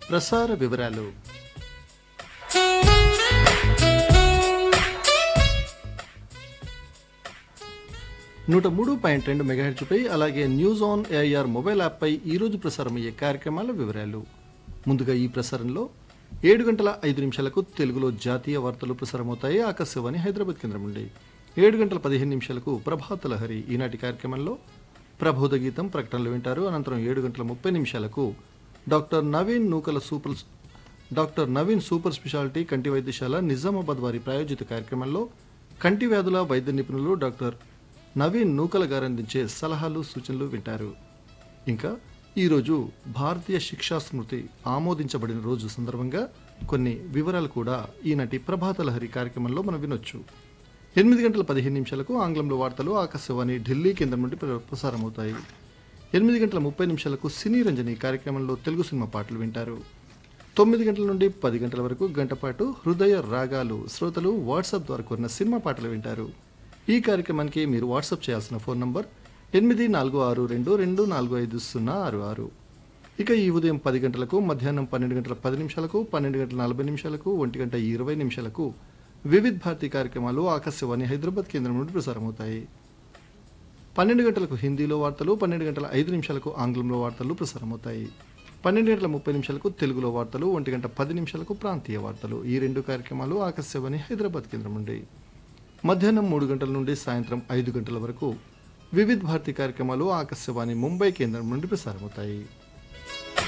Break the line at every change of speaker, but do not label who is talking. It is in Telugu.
ప్రసార వివరాలు నూట మూడు పాయింట్ రెండు మెగాహెచ్పై అలాగే న్యూస్ ఆన్ ఏఐఆర్ మొబైల్ యాప్పై ఈరోజు ప్రసారమయ్యే కార్యక్రమాల వివరాలు ముందుగా ఈ ప్రసారంలో ఏడు గంటల ఐదు నిమిషాలకు తెలుగులో జాతీయ వార్తలు ప్రసారమవుతాయి ఆకాశవాణి హైదరాబాద్ కేంద్రం నుండి ఏడు గంటల పదిహేను నిమిషాలకు ప్రభాత లహరి ఈనాటి కార్యక్రమంలో ప్రబోధ గీతం ప్రకటనలు వింటారు అనంతరం ఏడు గంటల ముప్పై నిమిషాలకు doctor Naveen Nookala super doctor Naveen super speciality కంటి వైద్యశాల నిజామాబాద్ వారి ప్రాయోజిత కార్యక్రమంలో కంటి వ్యాధుల వైద్య నిపుణులు డాక్టర్ నవీన్ నూకల గారు అందించే సలహాలు సూచనలు వింటారు ఇంకా ఈరోజు భారతీయ శిక్షా స్మృతి ఆమోదించబడిన రోజు సందర్భంగా కొన్ని వివరాలు కూడా ఈనాటి ప్రభాత లహరి కార్యక్రమంలో మనం వినొచ్చు ఎనిమిది గంటల పదిహేను నిమిషాలకు ఆంగ్లంలో వార్తలు ఆకాశవాణి ఢిల్లీ కేంద్రం నుండి ప్ర- ప్రసారమవుతాయి ఎనిమిది గంటల ముప్పై నిమిషాలకు సినీ రంజని కార్యక్రమంలో తెలుగు సినిమా పాటలు వింటారు తొమ్మిది గంటల నుండి పది గంటల వరకు గంట పాటు హృదయ రాగాలు శ్రోతలు వాట్సాప్ ద్వారా కోరిన సినిమా పాటలు వింటారు ఈ కార్యక్రమానికి మీరు వాట్సాప్ చేయాల్సిన ఫోన్ నంబర్ ఎనిమిది నాలుగు ఆరు రెండు రెండు నాలుగు ఐదు సున్నా ఆరు ఆరు ఇక ఈ ఉదయం పది గంటలకు మధ్యాహ్నం పన్నెండు గంటల పది నిమిషాలకు పన్నెండు గంటల నలభై నిమిషాలకు ఒంటి గంట ఇరవై నిమిషాలకు వివిధ్ భారతి కార్యక్రమాలు ఆకాశవాణి హైదరాబాద్ కేంద్రం నుండి ప్రసారమవుతాయి పన్నెండు గంటలకు హిందీలో వార్తలు పన్నెండు గంటల ఐదు నిమిషాలకు ఆంగ్లంలో వార్తలు ప్రసారమవుతాయి పన్నెండు గంటల ముప్పై నిమిషాలకు తెలుగులో వార్తలు ఒంటి గంట పది నిమిషాలకు ప్రాంతీయ వార్తలు ఈ రెండు కార్యక్రమాలు ఆకాశవాణి హైదరాబాద్ కేంద్రం నుండి మధ్యాహ్నం మూడు గంటల నుండి సాయంత్రం ఐదు గంటల వరకు వివిధ్ భారతి కార్యక్రమాలు ఆకాశవాణి ముంబై కేంద్రం నుండి ప్రసారమవుతాయి